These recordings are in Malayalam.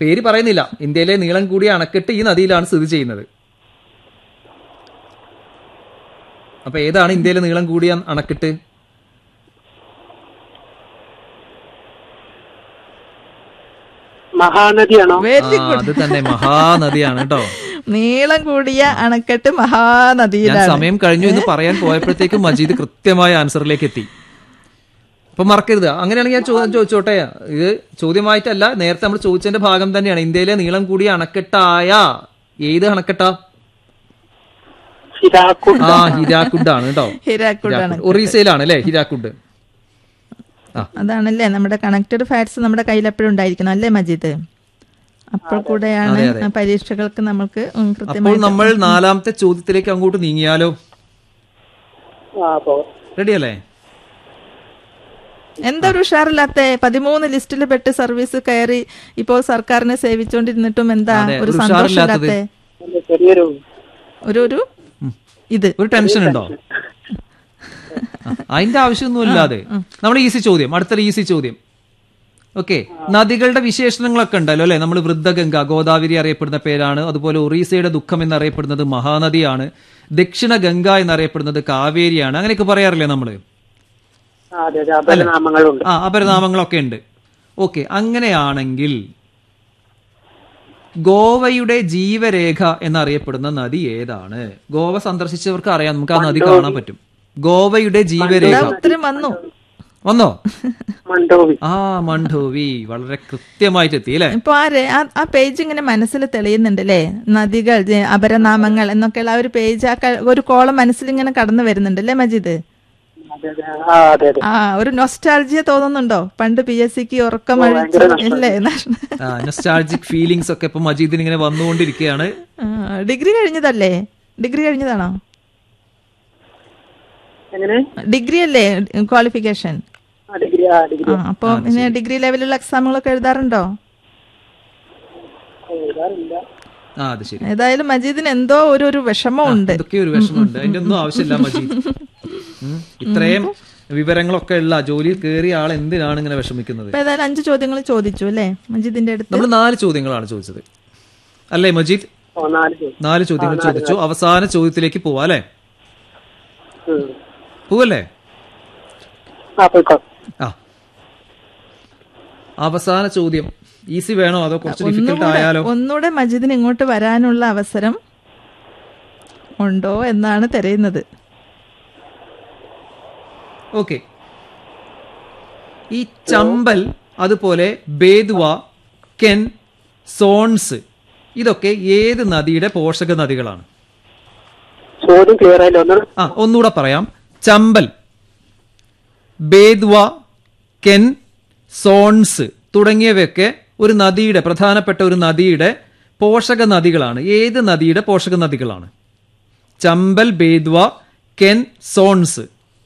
പേര് പറയുന്നില്ല ഇന്ത്യയിലെ നീളം കൂടിയ അണക്കെട്ട് ഈ നദിയിലാണ് സ്ഥിതി ചെയ്യുന്നത് അപ്പൊ ഏതാണ് ഇന്ത്യയിലെ നീളം കൂടിയ അണക്കെട്ട് മഹാനദിയാണോ ആ, വെരി ഗുഡ് അത് തന്നെ മഹാനദിയാണ് കേട്ടോ നീളം കൂടിയ അണക്കെട്ട് ഞാൻ മഹാനദിയിലാണ് സമയം കഴിഞ്ഞു എന്ന് പറയാൻ പോയപ്പോഴത്തേക്കും മജീദ് കൃത്യമായ ആൻസറിലേക്ക് എത്തി അപ്പൊ മറക്കരുത് അങ്ങനെയാണെങ്കിൽ ഞാൻ ചോദ്യം ചോദിച്ചോട്ടെ ഇത് ചോദ്യമായിട്ടല്ല നേരത്തെ നമ്മൾ ചോദിച്ചതിന്റെ ഭാഗം തന്നെയാണ് ഇന്ത്യയിലെ നീളം കൂടിയ അണക്കെട്ടായ ഏത് അണക്കെട്ടാ ഹിരാക്കുണ്ട് ആ ഹിരാക്കുഡാണ് കേട്ടോ ഹിരാക്കുഡാണ് ഹിരാക്കുഡ്. ഒറീസയിലാണ് അല്ലേ ഹിരാക്കുഡ് ആ അതാണല്ലേ നമ്മുടെ കണക്റ്റഡ് ഫാറ്റ്സ് നമ്മുടെ കയ്യിൽ എപ്പോഴും ഉണ്ടായിരിക്കണം അല്ലേ മജീദ് അപ്പോൾ കൂടെയാണ് പരീക്ഷകൾക്ക് നമുക്ക് ഉം അപ്പോൾ കൃത്യമായി നമ്മൾ നാലാമത്തെ ചോദ്യത്തിലേക്ക് അങ്ങോട്ട് നീങ്ങിയാലോ ആ പോകാം റെഡി അല്ലേ എന്താ ഒരു ഉഷാറില്ലാത്ത പതിമൂന്ന് ലിസ്റ്റിൽ പെട്ട് സർവീസ് കയറി ഇപ്പോൾ സർക്കാരിനെ സേവിച്ചുകൊണ്ടിരുന്നിട്ടും എന്താ അതെ, ഒരു ഒരു സന്തോഷമില്ലാത്ത ഉഷാറില്ലാത്തത്. ഒരു ചെറിയൊരു ഒരു ഒരു ഇത് ഒരു ടെൻഷൻ ഉണ്ടോ ആ, അതിന്റെ ആവശ്യമൊന്നുമില്ലാതെ നമ്മൾ ഈസി ചോദ്യം അടുത്തൊരു ഈസി ചോദ്യം ഓക്കെ നദികളുടെ വിശേഷണങ്ങളൊക്കെ ഉണ്ടല്ലോ അല്ലെ നമ്മൾ വൃദ്ധഗംഗ ഗോദാവരി അറിയപ്പെടുന്ന പേരാണ് അതുപോലെ ഒറീസയുടെ ദുഃഖം എന്നറിയപ്പെടുന്നത് മഹാനദിയാണ് ദക്ഷിണ ഗംഗ എന്നറിയപ്പെടുന്നത് കാവേരിയാണ് അങ്ങനെയൊക്കെ പറയാറില്ലേ നമ്മള് ആ, അതെ അതെ അപരനാമങ്ങളുണ്ട് ആ അപരനാമങ്ങളൊക്കെ ഉണ്ട് ഓക്കെ അങ്ങനെയാണെങ്കിൽ ഗോവയുടെ ജീവരേഖ എന്നറിയപ്പെടുന്ന നദി ഏതാണ് ഗോവ സന്ദർശിച്ചവർക്ക് അറിയാം നമുക്ക് ആ നദി കാണാൻ പറ്റും ഗോവയുടെ ജീവരേഖ ഉത്തരം വന്നു വന്നോ മണ്ടോവി ആ മണ്ഡോവി വളരെ കൃത്യമായിട്ട് എത്തി അല്ലേ ഇപ്പൊ ആ രേ- ആ- ആ പേജ് ഇങ്ങനെ മനസ്സിൽ തെളിയുന്നുണ്ട് അല്ലേ നദികൾ ജെ- അപരനാമങ്ങൾ എന്നൊക്കെയുള്ള ആ ഒരു പേജ് ആ ക- ഒരു കോളം മനസ്സിൽ ഇങ്ങനെ കടന്നു വരുന്നുണ്ട് അല്ലേ മജീദ് അതെ അതെ ആ അതെ അതെ ആ ഒരു നൊസ്റ്റാൾജിയ തോന്നുന്നുണ്ടോ പണ്ട് പി എസ് സിക്ക് ഉറക്കം അഴിച്ചു അല്ലേ നൊസ്റ്റാൾജിക് ഫീലിങ്സ് ഒക്കെ ഇപ്പൊ മജീദിന് ഇങ്ങനെ വന്നുകൊണ്ടിരിക്കുകയാണ് ആ, ഡിഗ്രി കഴിഞ്ഞതല്ലേ ഡിഗ്രി കഴിഞ്ഞതാണോ എങ്ങനെ ഡിഗ്രി അല്ലേ ക്വാളിഫിക്കേഷൻ ആ ഡിഗ്രി ആ ഡിഗ്രി ആ അപ്പൊ പിന്നെ ഡിഗ്രി ലെവലിലുള്ള എക്സാമുകളൊക്കെ എഴുതാറുണ്ടോ എഴുതാറില്ല ആ അത് ശരി ഏതായാലും മജീദിന് എന്തോ ഒരു ഒരു വിഷമം ഉണ്ട് ഇതൊക്കെ ഒരു വിഷമമുണ്ട് അതിന്റെ ഒന്നും ആവശ്യമില്ല മജീദ് ഉം. ഇത്രയും വിവരങ്ങളൊക്കെ ഉള്ള ജോലിയിൽ കയറിയ ആൾ എന്തിനാണ് ഇങ്ങനെ വിഷമിക്കുന്നത് ഇപ്പൊ ഏതായാലും അഞ്ച് ചോദ്യങ്ങൾ ചോദിച്ചു അല്ലേ മജീദിന്റെ അടുത്ത് നമ്മൾ നാല് ചോദ്യങ്ങളാണ് ചോദിച്ചത് അല്ലേ മജീദ് ഓ നാല് ചോദ്യം. നാല് ചോദ്യങ്ങൾ ചോദിച്ചു അവസാന ചോദ്യത്തിലേക്ക് പോവാ അല്ലേ ഉം. പോവല്ലേ ആ പോയിക്കോ ആ അവസാന ചോദ്യം ഈസി വേണോ അതോ കുറച്ച് ഡിഫിക്കൽട്ട് ആയാലോ ഒന്നുകൂടെ മജീദിന് ഇങ്ങോട്ട് വരാനുള്ള അവസരം ഉണ്ടോ എന്നാണ് തിരയുന്നത് ഓക്കെ ഈ ചമ്പൽ അതുപോലെ ബേദ്വ കെൻ സോൺസ് ഇതൊക്കെ ഏത് നദിയുടെ പോഷക നദികളാണ് ചോദ്യം ക്ലിയർ ആയില്ല ഒന്ന് ആ ഒന്നുകൂടെ പറയാം ചമ്പൽ ബേദ്വ കെൻ സോൺസ് തുടങ്ങിയവയൊക്കെ ഒരു നദിയുടെ പ്രധാനപ്പെട്ട ഒരു നദിയുടെ പോഷക നദികളാണ് ഏത് നദിയുടെ പോഷക നദികളാണ് ചമ്പൽ ബേദ്വ കെൻ സോൺസ്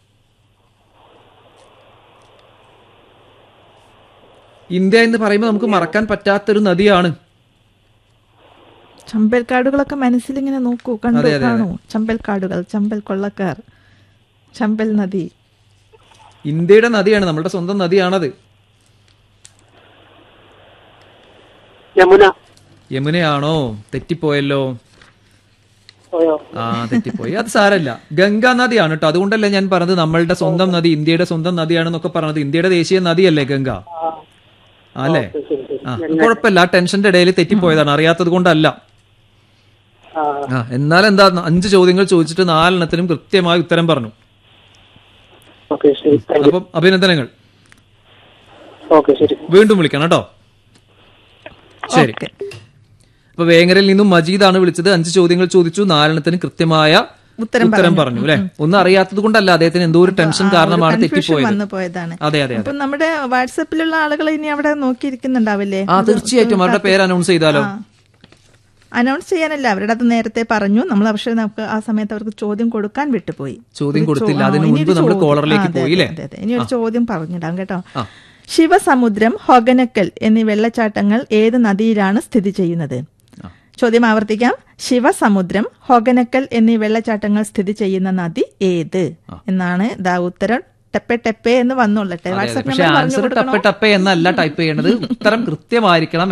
ഇന്ത്യ എന്ന് പറയുമ്പോൾ നമുക്ക് മറക്കാൻ പറ്റാത്തൊരു നദിയാണ് ചമ്പൽക്കാടുകളൊക്കെ മനസ്സിൽ ഇങ്ങനെ നോക്കൂ കണ്ടു കാണൂ ചമ്പൽക്കാടുകൾ ചമ്പൽ കൊള്ളക്കാർ ചമ്പൽ നദി ഇന്ത്യയുടെ നദിയാണ് നമ്മുടെ സ്വന്തം നദിയാണത് യമുന യമുനയാണോ തെറ്റിപ്പോയല്ലോ പോയോ ആ തെറ്റിപ്പോയി അത് സാരല്ല ഗംഗാ നദിയാണ് കേട്ടോ അതുകൊണ്ടല്ലേ ഞാൻ പറഞ്ഞത് നമ്മളുടെ സ്വന്തം നദി ഇന്ത്യയുടെ സ്വന്തം നദിയാണെന്നൊക്കെ പറഞ്ഞത് ഇന്ത്യയുടെ ദേശീയ നദിയല്ലേ ഗംഗ ആ ആ, അല്ലേ ശരി ശരി ആ കുഴപ്പമില്ല ആ ടെൻഷന്റെ ഇടയിൽ തെറ്റിപ്പോയതാണ് അറിയാത്തത് കൊണ്ടല്ല ആ ആ എന്നാൽ എന്താ അഞ്ച് ചോദ്യങ്ങൾ ചോദിച്ചിട്ട് നാലെണ്ണത്തിനും കൃത്യമായി ഉത്തരം പറഞ്ഞു ഓക്കെ ശരി താങ്ക് യു അപ്പം അഭിനന്ദനങ്ങൾ ഓക്കെ ശരി വീണ്ടും വിളിക്കണം കേട്ടോ ശരി ഓക്കെ അപ്പൊ വേങ്ങരയിൽ നിന്നും മജീദാണ് വിളിച്ചത് അഞ്ച് ചോദ്യങ്ങൾ ചോദിച്ചു നാലെണ്ണത്തിന് കൃത്യമായ ഉത്തരം ഉത്തരം പറഞ്ഞു അല്ലെ ഒന്നും അറിയാത്തത് കൊണ്ടല്ല അദ്ദേഹത്തിന് എന്തോ ഒരു ടെൻഷൻ കാരണമാണ് കൺഫ്യൂഷൻ തെറ്റിപ്പോയത് വന്നു പോയതാണ് അതെ അതെ അതെ അപ്പൊ നമ്മുടെ വാട്സപ്പിലുള്ള ആളുകൾ ഇനി അവിടെ നോക്കിയിരിക്കുന്നുണ്ടാവില്ലേ ആ തീർച്ചയായിട്ടും അവരുടെ പേര് അനൗൺസ് ചെയ്താലോ അനൗൺസ് ചെയ്യാനല്ല അവരുടെ അത് നേരത്തെ പറഞ്ഞു നമ്മൾ പക്ഷേ നമുക്ക് ആ സമയത്ത് അവർക്ക് ചോദ്യം കൊടുക്കാൻ വിട്ടുപോയി ചോദ്യം ഒരു ചോ- കൊടുത്തില്ല ആ, അതിനു ഇനി മുൻപ് ഒരു നമ്മൾ ചോദ്യം. കോളറിലേക്ക് ആ, അതെ, പോയി അതെ, അല്ലേ അതെ, അതെ. ഇനി ഒരു ചോദ്യം പറഞ്ഞിടാം കേട്ടോ ആ. ശിവസമുദ്രം ഹൊഗനക്കൽ എന്നീ വെള്ളച്ചാട്ടങ്ങൾ ഏത് നദിയിലാണ് സ്ഥിതി ചെയ്യുന്നത് ആ. ചോദ്യം ആവർത്തിക്കാം ശിവസമുദ്രം ഹൊഗനക്കൽ എന്നീ വെള്ളച്ചാട്ടങ്ങൾ സ്ഥിതി ചെയ്യുന്ന നദി ഏത് എന്നാണ് ദാ ഉത്തരം ടെപ്പെ ടെപ്പെ എന്ന് വന്നുള്ളട്ടെ അതെ, അതെ. വാട്സാപ്പ് പക്ഷെ നമ്പർ പറഞ്ഞു ആൻസർ കൊടുക്കണോ ടപ്പ ടപ്പ എന്നല്ല ടൈപ്പ് ചെയ്യേണ്ടത് ഉത്തരം കൃത്യമായിരിക്കണം